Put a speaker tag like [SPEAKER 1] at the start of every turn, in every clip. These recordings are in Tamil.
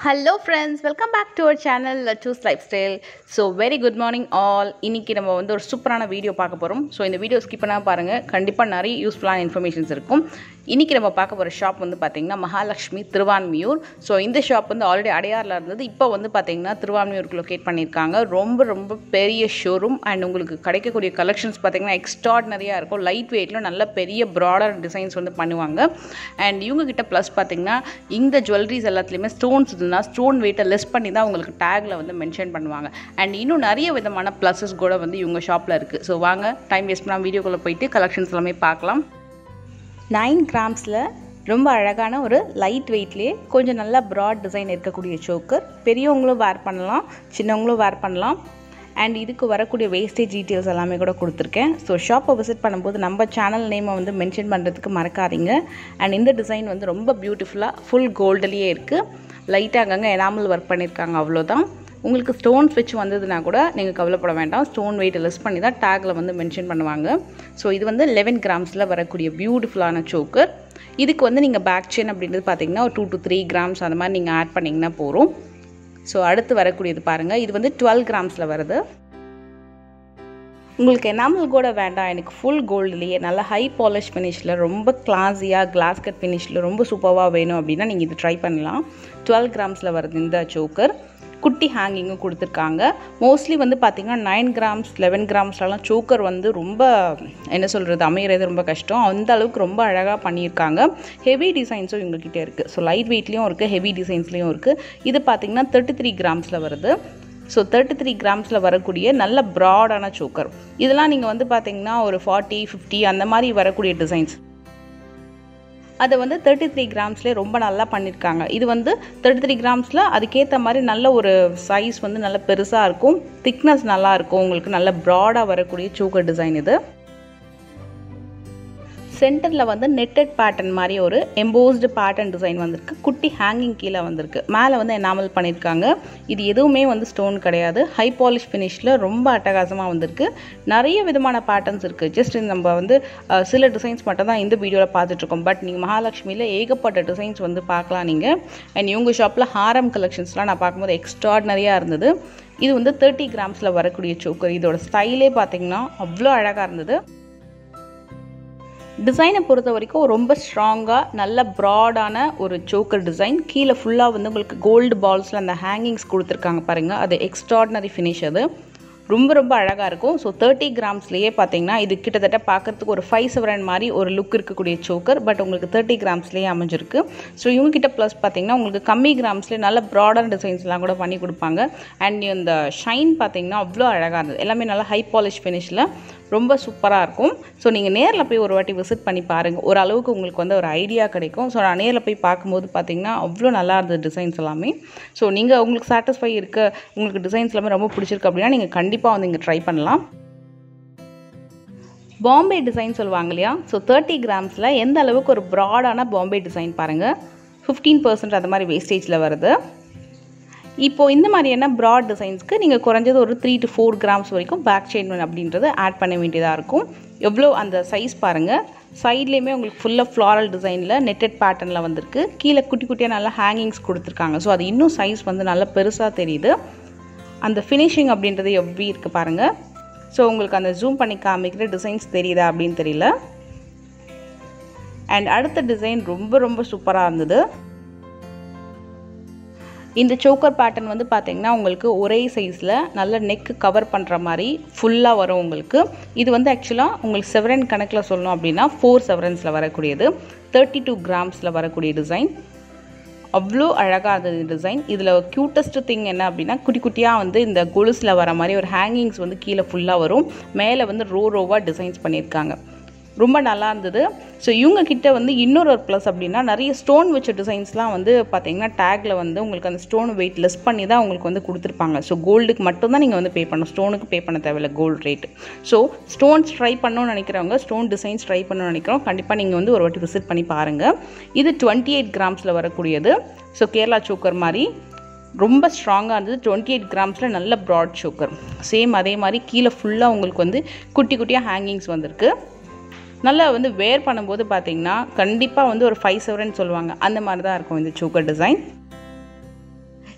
[SPEAKER 1] hello friends welcome back to our channel Lachu's life style so very good morning all இன்றைக்கி நம்ம வந்து ஒரு சூப்பரான வீடியோ பார்க்க போகிறோம் ஸோ இந்த வீடியோ ஸ்கிப் பண்ணால் பாருங்கள் கண்டிப்பாக நிறைய யூஸ்ஃபுல்லான இன்ஃபர்மேஷன்ஸ் இருக்கும் இன்றைக்கி நம்ம பார்க்க போகிற ஷாப் வந்து பார்த்திங்கன்னா மகாலட்சுமி திருவான்மியூர் ஸோ இந்த ஷாப் வந்து ஆல்ரெடி அடையாரில் இருந்தது இப்போ வந்து பார்த்திங்கன்னா திருவான்மியூருக்கு லொக்கேட் பண்ணியிருக்காங்க ரொம்ப ரொம்ப பெரிய ஷோரூம் அண்ட் உங்களுக்கு கிடைக்கக்கூடிய கலெக்ஷன்ஸ் பார்த்திங்கன்னா எக்ஸ்ட்ராடினரியாக இருக்கும் லைட் வெயிட்டில் நல்ல பெரிய ப்ராடர் டிசைன்ஸ் வந்து பண்ணுவாங்க அண்ட் இவங்க கிட்ட ப்ளஸ் பார்த்திங்கன்னா இந்த ஜுவல்லரிஸ் எல்லாத்துலேயுமே ஸ்டோன்ஸ் இருந்ததுன்னா ஸ்டோன் வெயிட்டை லெஸ் பண்ணி தான் உங்களுக்கு டேக்கில் வந்து மென்ஷன் பண்ணுவாங்க அண்ட் இன்னும் நிறைய விதமான ப்ளஸஸ் கூட வந்து இவங்க ஷாப்பில் இருக்குது ஸோ வாங்க டைம் வேஸ்ட் பண்ணால் வீடியோக்குள்ளே போயிட்டு கலெக்ஷன்ஸ் எல்லாமே பார்க்கலாம் நைன் கிராம்ஸில் ரொம்ப அழகான ஒரு லைட் வெயிட்லேயே கொஞ்சம் நல்லா ப்ராட் டிசைன் இருக்கக்கூடிய சோக்கர் பெரியவங்களும் வேர் பண்ணலாம் சின்னவங்களும் வேர் பண்ணலாம் அண்ட் இதுக்கு வரக்கூடிய வேஸ்டேஜ் டீட்டெயில்ஸ் எல்லாமே கூட கொடுத்துருக்கேன் ஸோ ஷாப்பை விசிட் பண்ணும்போது நம்ம சேனல் நேமை வந்து மென்ஷன் பண்ணுறதுக்கு மறக்காதீங்க அண்ட் இந்த டிசைன் வந்து ரொம்ப பியூட்டிஃபுல்லாக ஃபுல் கோல்டுலேயே இருக்குது லைட்டாக அங்கங்கே எனாமல் ஒர்க் பண்ணியிருக்காங்க அவ்வளோதான் உங்களுக்கு ஸ்டோன்ஸ் வச்சு வந்ததுன்னா கூட நீங்கள் கவலைப்பட வேண்டாம் ஸ்டோன் வெயிட்டை லெஸ் பண்ணி தான் டேக்கில் வந்து மென்ஷன் பண்ணுவாங்க ஸோ இது வந்து லெவன் கிராம்ஸில் வரக்கூடிய பியூட்டிஃபுல்லான சோக்கர் இதுக்கு வந்து நீங்கள் பேக் செயின் அப்படின்றது பார்த்தீங்கன்னா ஒரு டூ டு த்ரீ கிராம்ஸ் அந்த மாதிரி நீங்கள் ஆட் பண்ணிங்கன்னா போகிறோம் ஸோ அடுத்து வரக்கூடியது பாருங்கள் இது வந்து டுவெல் கிராம்ஸில் வருது உங்களுக்கு எனாமல் கூட வேண்டாம் எனக்கு ஃபுல் கோல்டுலேயே நல்ல ஹை பாலிஷ் ஃபினிஷில் ரொம்ப கிளாஸியாக கிளாஸ் கட் ஃபினிஷில் ரொம்ப சூப்பராக வேணும் அப்படின்னா நீங்கள் இது ட்ரை பண்ணலாம் டுவெல் கிராம்ஸில் வருது இந்த சோக்கர் குட்டி ஹேங்கிங்கும் கொடுத்துருக்காங்க மோஸ்ட்லி வந்து பார்த்திங்கன்னா நைன் கிராம்ஸ் லெவன் கிராம்ஸ்லலாம் சோக்கர் வந்து ரொம்ப என்ன சொல்கிறது அமையிறது ரொம்ப கஷ்டம் அந்த அளவுக்கு ரொம்ப அழகாக பண்ணியிருக்காங்க ஹெவி டிசைன்ஸும் இவங்ககிட்ட இருக்குது ஸோ லைட் வெயிட்லேயும் இருக்குது ஹெவி டிசைன்ஸ்லேயும் இருக்குது இது பார்த்திங்கன்னா தேர்ட்டி த்ரீ கிராம்ஸில் வருது ஸோ தேர்ட்டி த்ரீ கிராம்ஸில் வரக்கூடிய நல்ல ப்ராடான சோக்கர் இதெல்லாம் நீங்கள் வந்து பார்த்தீங்கன்னா ஒரு ஃபார்ட்டி ஃபிஃப்டி அந்த மாதிரி வரக்கூடிய டிசைன்ஸ் அதை வந்து தேர்ட்டி த்ரீ கிராம்ஸ்லேயே ரொம்ப நல்லா பண்ணியிருக்காங்க இது வந்து தேர்ட்டி த்ரீ கிராம்ஸில் அதுக்கேற்ற மாதிரி நல்ல ஒரு சைஸ் வந்து நல்ல பெருசாக இருக்கும் திக்னஸ் நல்லா இருக்கும் உங்களுக்கு நல்ல ப்ராடாக வரக்கூடிய சோக்கர் டிசைன் இது சென்டரில் வந்து நெட்டட் பேட்டர்ன் மாதிரி ஒரு எம்போஸ்டு பேட்டர்ன் டிசைன் வந்திருக்கு குட்டி ஹேங்கிங் கீழே வந்திருக்கு மேலே வந்து எனாமல் பண்ணியிருக்காங்க இது எதுவுமே வந்து ஸ்டோன் கிடையாது ஹை பாலிஷ் ஃபினிஷில் ரொம்ப அட்டகாசமாக வந்திருக்கு நிறைய விதமான பேட்டர்ன்ஸ் இருக்குது ஜஸ்ட் நம்ம வந்து சில டிசைன்ஸ் மட்டும் தான் இந்த வீடியோவில் பார்த்துட்ருக்கோம் பட் நீங்கள் மகாலட்சுமியில் ஏகப்பட்ட டிசைன்ஸ் வந்து பார்க்கலாம் நீங்கள் அண்ட் இவங்க ஷாப்பில் ஹாரம் கலெக்ஷன்ஸ்லாம் நான் பார்க்கும்போது எக்ஸ்ட்ராடினரியாக இருந்தது இது வந்து தேர்ட்டி கிராம்ஸில் வரக்கூடிய சோக்கர் இதோட ஸ்டைலே பார்த்தீங்கன்னா அவ்வளோ அழகாக இருந்தது டிசைனை பொறுத்த வரைக்கும் ரொம்ப ஸ்ட்ராங்காக நல்ல ப்ராடான ஒரு சோக்கர் டிசைன் கீழே ஃபுல்லாக வந்து உங்களுக்கு கோல்டு பால்ஸில் அந்த ஹேங்கிங்ஸ் கொடுத்துருக்காங்க பாருங்கள் அது எக்ஸ்ட்ராடினரி ஃபினிஷ் அது ரொம்ப ரொம்ப அழகாக இருக்கும் ஸோ தேர்ட்டி கிராம்ஸ்லேயே பார்த்தீங்கன்னா இது கிட்டத்தட்ட பார்க்குறதுக்கு ஒரு ஃபைவ் செவரன் மாதிரி ஒரு லுக் இருக்கக்கூடிய சோக்கர் பட் உங்களுக்கு தேர்ட்டி கிராம்ஸ்லேயே அமைஞ்சிருக்கு ஸோ இவங்ககிட்ட ப்ளஸ் பார்த்தீங்கன்னா உங்களுக்கு கம்மி கிராம்ஸ்லேயே நல்ல ப்ராடர் டிசைன்ஸ்லாம் கூட பண்ணி கொடுப்பாங்க அண்ட் இந்த ஷைன் பார்த்தீங்கன்னா அவ்வளோ அழகாக இருந்தது எல்லாமே நல்லா ஹை பாலிஷ் ஃபினிஷில் ரொம்ப சூப்பராக இருக்கும் ஸோ நீங்கள் நேரில் போய் ஒரு வாட்டி விசிட் பண்ணி பாருங்கள் ஓரளவுக்கு உங்களுக்கு வந்து ஒரு ஐடியா கிடைக்கும் ஸோ நான் நேரில் போய் பார்க்கும்போது பார்த்தீங்கன்னா அவ்வளோ நல்லா இருந்தது டிசைன்ஸ் எல்லாமே ஸோ நீங்கள் உங்களுக்கு சாட்டிஸ்ஃபை இருக்க உங்களுக்கு டிசைன்ஸ் எல்லாமே ரொம்ப பிடிச்சிருக்கு அப்படின்னா நீங்கள் கண்டிப்பாக வந்து இங்கே ட்ரை பண்ணலாம் பாம்பே டிசைன் சொல்லுவாங்க இல்லையா ஸோ தேர்ட்டி கிராம்ஸில் எந்த அளவுக்கு ஒரு ப்ராடான பாம்பே டிசைன் பாருங்கள் ஃபிஃப்டீன் பர்சன்ட் அந்த மாதிரி வேஸ்டேஜில் வருது இப்போது இந்த மாதிரியான ப்ராட் டிசைன்ஸ்க்கு நீங்கள் குறைஞ்சது ஒரு த்ரீ டு ஃபோர் கிராம்ஸ் வரைக்கும் பேக் செயின் அப்படின்றது ஆட் பண்ண வேண்டியதாக இருக்கும் எவ்வளோ அந்த சைஸ் பாருங்கள் சைட்லேயுமே உங்களுக்கு ஃபுல்லாக ஃப்ளாரல் டிசைனில் நெட்டட் பேட்டர்னில் வந்திருக்கு கீழே குட்டி குட்டியாக நல்லா ஹேங்கிங்ஸ் கொடுத்துருக்காங்க ஸோ அது இன்னும் சைஸ் வந்து நல்லா பெருசாக தெரியுது அந்த ஃபினிஷிங் அப்படின்றது எப்படி இருக்குது பாருங்கள் ஸோ உங்களுக்கு அந்த ஜூம் பண்ணி காமிக்கிற டிசைன்ஸ் தெரியுதா அப்படின்னு தெரியல அண்ட் அடுத்த டிசைன் ரொம்ப ரொம்ப சூப்பராக இருந்தது இந்த சோக்கர் பேட்டர்ன் வந்து பார்த்திங்கன்னா உங்களுக்கு ஒரே சைஸில் நல்ல நெக்கு கவர் பண்ணுற மாதிரி ஃபுல்லாக வரும் உங்களுக்கு இது வந்து ஆக்சுவலாக உங்களுக்கு செவரன் கணக்கில் சொல்லணும் அப்படின்னா ஃபோர் செவரன்ஸில் வரக்கூடியது தேர்ட்டி டூ கிராம்ஸில் வரக்கூடிய டிசைன் அவ்வளோ அழகாக இருந்தது டிசைன் இதில் க்யூட்டஸ்ட் திங் என்ன அப்படின்னா குட்டி குட்டியாக வந்து இந்த கொலுசில் வர மாதிரி ஒரு ஹேங்கிங்ஸ் வந்து கீழே ஃபுல்லாக வரும் மேலே வந்து ரோ ரோவாக டிசைன்ஸ் பண்ணியிருக்காங்க ரொம்ப நல்லா இருந்தது ஸோ இவங்க கிட்ட வந்து இன்னொரு ஒரு ப்ளஸ் அப்படின்னா நிறைய ஸ்டோன் வச்ச டிசைன்ஸ்லாம் வந்து பார்த்தீங்கன்னா டேக்கில் வந்து உங்களுக்கு அந்த ஸ்டோன் வெயிட் லெஸ் பண்ணி தான் உங்களுக்கு வந்து கொடுத்துருப்பாங்க ஸோ கோல்டுக்கு மட்டும்தான் நீங்கள் வந்து பே பண்ணணும் ஸ்டோனுக்கு பே பண்ண தேவையில்ல gold rate so stones try பண்ணணும்னு நினைக்கிறவங்க ஸ்டோன் டிசைன்ஸ் ட்ரை பண்ணணும்னு நினைக்கிறோம் கண்டிப்பாக நீங்கள் வந்து ஒரு வாட்டி விசிட் பண்ணி பாருங்கள் இது டுவெண்ட்டி எயிட் கிராம்ஸில் வரக்கூடியது ஸோ கேரளா சோக்கர் மாதிரி ரொம்ப ஸ்ட்ராங்காக இருந்தது டுவெண்ட்டி எயிட் கிராம்ஸில் நல்ல ப்ராட் சோக்கர் சேம் அதே மாதிரி கீழே ஃபுல்லாக உங்களுக்கு வந்து குட்டி குட்டியாக ஹேங்கிங்ஸ் வந்திருக்கு நல்லா வந்து வேர் பண்ணும்போது பார்த்தீங்கன்னா கண்டிப்பாக வந்து ஒரு ஃபைவ் செவரன் சொல்லுவாங்க அந்த மாதிரி தான் இருக்கும் இந்த சோக்கர் டிசைன்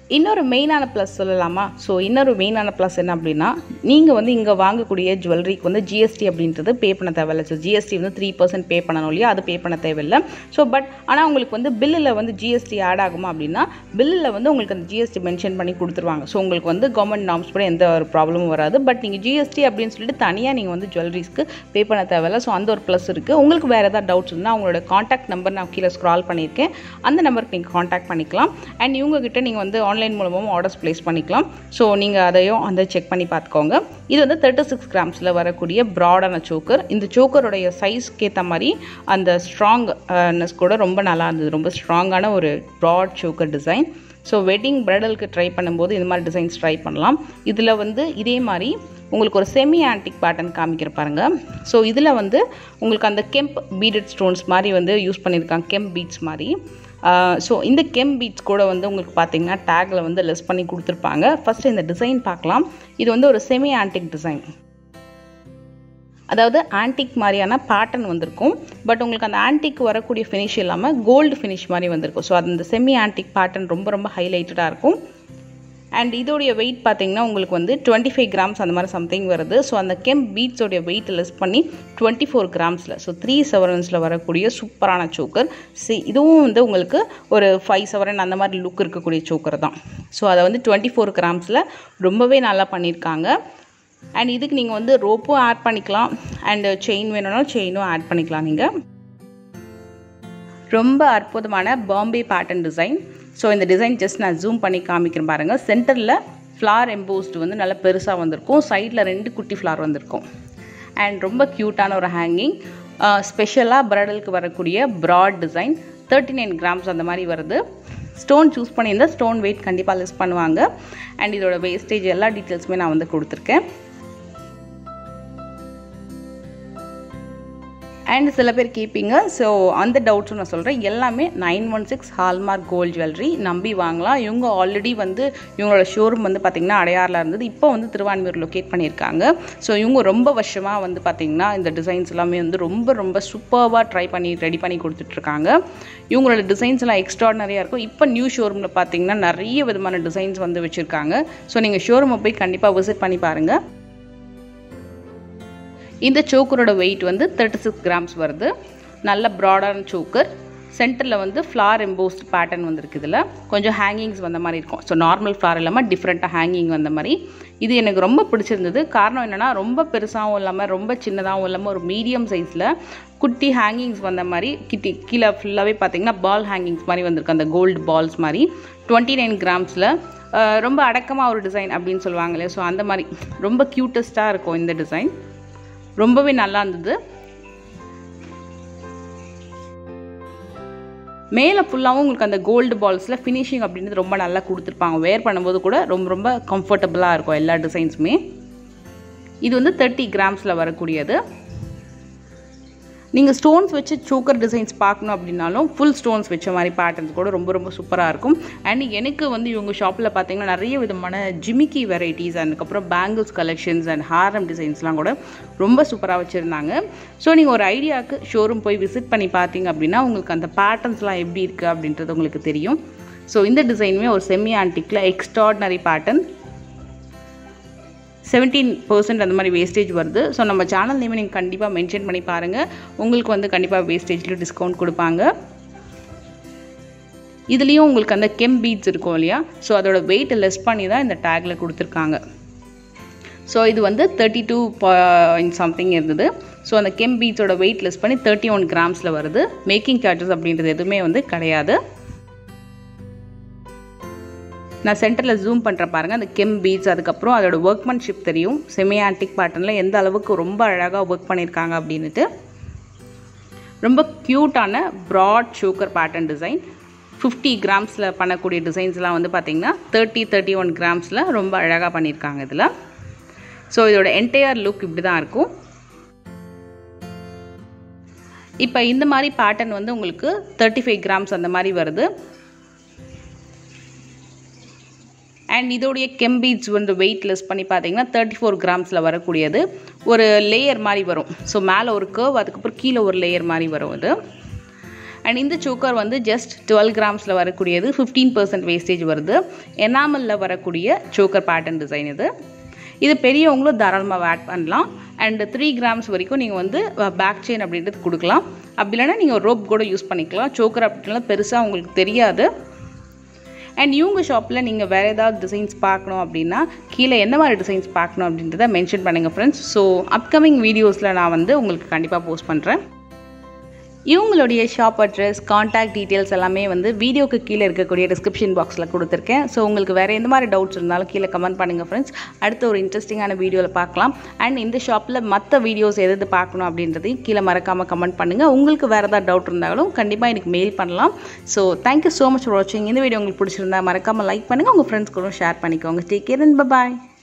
[SPEAKER 1] இன்னொரு மெயினான ப்ளஸ் சொல்லலாமா ஸோ இன்னொரு மெயினான ப்ளஸ் என்ன அப்படின்னா நீங்கள் வந்து இங்கே வாங்கக்கூடிய ஜுவல்லரிக்கு வந்து ஜிஎஸ்டி அப்படின்றது பே பண்ண தேவையில்ல ஸோ ஜிஎஸ்டி வந்து த்ரீ பர்சன்ட் பே பண்ணணும் இல்லையா அது பே பண்ண தேவையில்லை ஸோ பட் ஆனால் உங்களுக்கு வந்து பில்லில் வந்து ஜிஎஸ்டி ஆட் ஆகுமா அப்படின்னா பில்லில் வந்து உங்களுக்கு அந்த ஜிஎஸ்டி மென்ஷன் பண்ணி கொடுத்துருவாங்க ஸோ உங்களுக்கு வந்து கவர்மெண்ட் நார்ம்ஸ் படி எந்த ஒரு ப்ராப்ளமும் வராது பட் நீங்கள் ஜிஎஸ்டி அப்படின்னு சொல்லிட்டு தனியாக நீங்கள் வந்து ஜுவல்லரிஸ்க்கு பே பண்ண தேவையில்ல ஸோ அந்த ஒரு ப்ளஸ் இருக்குது உங்களுக்கு வேறு ஏதாவது டவுட்ஸ் இருந்தால் அவங்களோட காண்டாக்ட் நம்பர் நான் கீழே ஸ்க்ரால் பண்ணியிருக்கேன் அந்த நம்பருக்கு நீங்கள் காண்டாக்ட் பண்ணிக்கலாம் அண்ட் இவங்ககிட்ட நீங்கள் வந்து ஆன்லைன் மூலமாகவும் ஆர்டர்ஸ் ப்ளேஸ் பண்ணிக்கலாம் ஸோ நீங்கள் அதையும் வந்து செக் பண்ணி பார்த்துக்கோங்க இது வந்து தேர்ட்டி சிக்ஸ் கிராம்ஸில் வரக்கூடிய ப்ராடான சோக்கர் இந்த சோக்கருடைய சைஸ்க்கு ஏற்ற மாதிரி அந்த ஸ்ட்ராங்னஸ் கூட ரொம்ப நல்லா இருந்தது ரொம்ப ஸ்ட்ராங்கான ஒரு broad choker design so wedding பிரைடலுக்கு ட்ரை பண்ணும்போது இந்த மாதிரி டிசைன்ஸ் ட்ரை பண்ணலாம் இதில் வந்து இதே மாதிரி உங்களுக்கு ஒரு செமி ஆன்டிக் பேட்டர்ன் காமிக்கிற பாருங்க ஸோ இதில் வந்து உங்களுக்கு அந்த கெம்ப் பீடட் ஸ்டோன்ஸ் மாதிரி வந்து யூஸ் பண்ணியிருக்காங்க கெம்ப் பீட்ஸ் மாதிரி ஸோ இந்த கெம் பீட்ஸ் கூட வந்து உங்களுக்கு பார்த்தீங்கன்னா டேக்கில் வந்து லெஸ் பண்ணி கொடுத்துருப்பாங்க ஃபஸ்ட்டு இந்த டிசைன் பார்க்கலாம் இது வந்து ஒரு செமி ஆன்டிக் டிசைன் அதாவது ஆன்டிக் மாதிரியான பேட்டர்ன் வந்திருக்கும் பட் உங்களுக்கு அந்த ஆன்டிக் வரக்கூடிய ஃபினிஷ் இல்லாமல் கோல்டு ஃபினிஷ் மாதிரி வந்திருக்கும் ஸோ அந்த செமி ஆன்டிக் பேட்டர்ன் ரொம்ப ரொம்ப ஹைலைட்டடாக இருக்கும் அண்ட் இதோடைய வெயிட் பார்த்தீங்கன்னா உங்களுக்கு வந்து டுவெண்ட்டி ஃபைவ் கிராம்ஸ் அந்த மாதிரி சம்திங் வருது ஸோ அந்த கெம் பீட்ஸோடைய வெயிட் லெஸ் பண்ணி டுவெண்ட்டி ஃபோர் கிராம்ஸில் ஸோ த்ரீ செவரன்ஸில் வரக்கூடிய சூப்பரான சோக்கர் சி இதுவும் வந்து உங்களுக்கு ஒரு ஃபைவ் செவரன் அந்த மாதிரி லுக் இருக்கக்கூடிய சோக்கர் தான் ஸோ அதை வந்து டுவெண்ட்டி ஃபோர் கிராம்ஸில் ரொம்பவே நல்லா பண்ணியிருக்காங்க அண்ட் இதுக்கு நீங்கள் வந்து ரோப்பும் ஆட் பண்ணிக்கலாம் அண்டு செயின் வேணும்னாலும் செயினும் ஆட் பண்ணிக்கலாம் நீங்கள் ரொம்ப அற்புதமான பாம்பே பேட்டர்ன் டிசைன் ஸோ இந்த டிசைன் ஜஸ்ட் நான் ஜூம் பண்ணி காமிக்கிறேன் பாருங்கள் சென்டரில் ஃப்ளார் எம்போஸ்டு வந்து நல்லா பெருசாக வந்திருக்கும் சைடில் ரெண்டு குட்டி ஃப்ளார் வந்திருக்கும் அண்ட் ரொம்ப க்யூட்டான ஒரு ஹேங்கிங் ஸ்பெஷலாக பிரைடலுக்கு வரக்கூடிய broad design thirty nine grams அந்த மாதிரி வருது ஸ்டோன் சூஸ் பண்ணியிருந்தால் ஸ்டோன் வெயிட் கண்டிப்பாக லிஸ்ட் பண்ணுவாங்க அண்ட் இதோட வேஸ்டேஜ் எல்லா டீட்டெயில்ஸுமே நான் வந்து கொடுத்துருக்கேன் அண்ட் சில பேர் கேட்பீங்க ஸோ அந்த டவுட்ஸும் நான் சொல்கிறேன் எல்லாமே nine one six hallmark gold jewellery நம்பி வாங்கலாம் இவங்க ஆல்ரெடி வந்து இவங்களோட ஷோரூம் வந்து பார்த்திங்கன்னா அடையாறில் இருந்தது இப்போ வந்து திருவான்மையூர் லொக்கேட் பண்ணியிருக்காங்க ஸோ இவங்க ரொம்ப வருஷமாக வந்து பார்த்திங்கன்னா இந்த டிசைன்ஸ் எல்லாமே வந்து ரொம்ப ரொம்ப சூப்பராக ட்ரை பண்ணி ரெடி பண்ணி கொடுத்துட்ருக்காங்க இவங்களோட டிசைன்ஸ் எல்லாம் எக்ஸ்ட்ராடனரியாக இருக்கும் இப்போ நியூ ஷோரூமில் பார்த்தீங்கன்னா நிறைய விதமான டிசைன்ஸ் வந்து வச்சுருக்காங்க ஸோ நீங்கள் ஷோரூமை போய் கண்டிப்பாக விசிட் பண்ணி பாருங்கள் இந்த சோக்கரோட வெயிட் வந்து தேர்ட்டி சிக்ஸ் கிராம்ஸ் வருது நல்ல ப்ராடான சோக்கர் சென்டரில் வந்து ஃப்ளார் எம்போஸ்ட் பேட்டர்ன் வந்திருக்கு இதில் கொஞ்சம் ஹேங்கிங்ஸ் வந்த மாதிரி இருக்கும் ஸோ நார்மல் ஃப்ளார் இல்லாமல் டிஃப்ரெண்ட்டாக ஹேங்கிங் வந்த மாதிரி இது எனக்கு ரொம்ப பிடிச்சிருந்தது காரணம் என்னென்னா ரொம்ப பெருசாகவும் இல்லாமல் ரொம்ப சின்னதாகவும் இல்லாமல் ஒரு மீடியம் சைஸில் குட்டி ஹேங்கிங்ஸ் வந்த மாதிரி கிட்டி கீழே ஃபுல்லாகவே பார்த்தீங்கன்னா பால் ஹேங்கிங்ஸ் மாதிரி வந்திருக்கு அந்த கோல்டு பால்ஸ் மாதிரி டுவெண்ட்டி நைன் கிராம்ஸில் ரொம்ப அடக்கமாக ஒரு டிசைன் அப்படின்னு சொல்லுவாங்களே ஸோ அந்த மாதிரி ரொம்ப க்யூட்டஸ்ட்டாக இருக்கும் இந்த டிசைன் ரொம்பவே நல்லா இருந்தது மேலே ஃபுல்லாகவும் உங்களுக்கு அந்த கோல்டு பால்ஸில் ஃபினிஷிங் அப்படின்றது ரொம்ப நல்லா கொடுத்துருப்பாங்க வேர் பண்ணும்போது கூட ரொம்ப ரொம்ப கம்ஃபர்டபுளாக இருக்கும் எல்லா டிசைன்ஸுமே இது வந்து தேர்ட்டி கிராம்ஸில் வரக்கூடியது நீங்கள் ஸ்டோன்ஸ் வச்சு சோக்கர் டிசைன்ஸ் பார்க்கணும் அப்படின்னாலும் ஃபுல் ஸ்டோன்ஸ் வச்ச மாதிரி பேட்டர்ன்ஸ் கூட ரொம்ப ரொம்ப சூப்பராக இருக்கும் அண்ட் எனக்கு வந்து இவங்க ஷாப்பில் பார்த்தீங்கன்னா நிறைய விதமான ஜிமிக்கி வெரைட்டிஸ் அதுக்கப்புறம் பேங்கிள்ஸ் கலெக்ஷன்ஸ் அண்ட் ஹாரம் டிசைன்ஸ்லாம் கூட ரொம்ப சூப்பராக வச்சுருந்தாங்க ஸோ நீங்கள் ஒரு ஐடியாவுக்கு ஷோரூம் போய் விசிட் பண்ணி பார்த்தீங்க அப்படின்னா உங்களுக்கு அந்த பேட்டர்ன்ஸ்லாம் எப்படி இருக்குது அப்படின்றது உங்களுக்கு தெரியும் ஸோ இந்த டிசைனுமே ஒரு செமி ஆன்டிக்கில் எக்ஸ்ட்ராடினரி பேட்டர்ன் செவன்டீன் பர்சன்ட் அந்த மாதிரி வேஸ்டேஜ் வருது ஸோ நம்ம சேனல் நேமை நீங்கள் கண்டிப்பாக மென்ஷன் பண்ணி பாருங்கள் உங்களுக்கு வந்து கண்டிப்பாக வேஸ்டேஜில் டிஸ்கவுண்ட் கொடுப்பாங்க இதுலேயும் உங்களுக்கு அந்த கெம் பீட்ஸ் இருக்கும் இல்லையா ஸோ அதோட வெயிட் லெஸ் பண்ணி தான் இந்த டேக்கில் கொடுத்துருக்காங்க ஸோ இது வந்து தேர்ட்டி டூ பாயிண்ட் சம்திங் இருந்தது ஸோ அந்த கெம் பீட்ஸோட வெயிட் லெஸ் பண்ணி தேர்ட்டி ஒன் கிராம்ஸில் வருது மேக்கிங் சார்ஜஸ் அப்படின்றது எதுவுமே வந்து கிடையாது நான் சென்டரில் ஜூம் பண்ணுற பாருங்கள் அந்த கெம் பீட்ஸ் அதுக்கப்புறம் அதோட ஒர்க்மன்ஷிப் தெரியும் செமி ஆன்டிக் பேட்டர்னில் எந்த அளவுக்கு ரொம்ப அழகாக ஒர்க் பண்ணியிருக்காங்க அப்படின்ட்டு ரொம்ப க்யூட்டான broad choker pattern design fifty கிராம்ஸில் பண்ணக்கூடிய டிசைன்ஸ்லாம் வந்து பார்த்திங்கன்னா தேர்ட்டி தேர்ட்டி ஒன் கிராம்ஸில் ரொம்ப அழகாக பண்ணியிருக்காங்க இதில் ஸோ இதோட என்டையர் லுக் இப்படி தான் இருக்கும் இப்போ இந்த மாதிரி பேட்டர்ன் வந்து உங்களுக்கு தேர்ட்டி ஃபைவ் கிராம்ஸ் அந்த மாதிரி வருது அண்ட் இதோடைய கெம்பீட்ஸ் வந்து வெயிட் லெஸ் பண்ணி பார்த்தீங்கன்னா தேர்ட்டி ஃபோர் கிராம்ஸில் வரக்கூடியது ஒரு லேயர் மாதிரி வரும் ஸோ மேலே ஒரு கர்வ் அதுக்கப்புறம் கீழே ஒரு லேயர் மாதிரி வரும் இது அண்ட் இந்த சோக்கர் வந்து ஜஸ்ட் டுவெல் கிராம்ஸில் வரக்கூடியது ஃபிஃப்டீன் பர்சன்ட் வேஸ்டேஜ் வருது எனாமலில் வரக்கூடிய சோக்கர் பேட்டர்ன் டிசைன் இது இது பெரியவங்களும் தாராளமாக ஆட் பண்ணலாம் அண்ட் த்ரீ கிராம்ஸ் வரைக்கும் நீங்கள் வந்து பேக் செயின் அப்படின்றது கொடுக்கலாம் அப்படி இல்லைன்னா நீங்கள் ரோப் கூட யூஸ் பண்ணிக்கலாம் சோக்கர் அப்படின்லாம் பெருசாக உங்களுக்கு தெரியாது அண்ட் இவங்க ஷாப்பில் நீங்கள் வேறு ஏதாவது டிசைன்ஸ் பார்க்கணும் அப்படின்னா கீழே என்ன மாதிரி டிசைன்ஸ் பார்க்கணும் அப்படின்றத மென்ஷன் பண்ணுங்கள் ஃப்ரெண்ட்ஸ் ஸோ அப்கமிங் வீடியோஸில் நான் வந்து உங்களுக்கு கண்டிப்பாக போஸ்ட் பண்ணுறேன் இவங்களுடைய ஷாப் அட்ரஸ் காண்டாக்ட் டீட்டெயில்ஸ் எல்லாமே வந்து வீடியோக்கு கீழே இருக்கக்கூடிய டிஸ்கிரிப்ஷன் பாக்ஸில் கொடுத்துருக்கேன் ஸோ உங்களுக்கு வேறு எந்த மாதிரி டவுட்ஸ் இருந்தாலும் கீழே கமெண்ட் பண்ணுங்கள் ஃப்ரெண்ட்ஸ் அடுத்த ஒரு இன்ட்ரெஸ்டிங்கான வீடியோவில் பார்க்கலாம் அண்ட் இந்த ஷாப்பில் மற்ற வீடியோஸ் எது எது பார்க்கணும் அப்படின்றதையும் கீழே மறக்காமல் கமெண்ட் பண்ணுங்கள் உங்களுக்கு வேறு ஏதாவது டவுட் இருந்தாலும் கண்டிப்பாக எனக்கு மெயில் பண்ணலாம் so thank you so much for வாட்சிங் இந்த வீடியோ உங்களுக்கு பிடிச்சிருந்தா மறக்காமல் லைக் பண்ணுங்கள் உங்கள் ஃப்ரெண்ட்ஸ் கூட ஷேர் பண்ணிக்கோங்க டேக் கேர் அண்ட் பாய்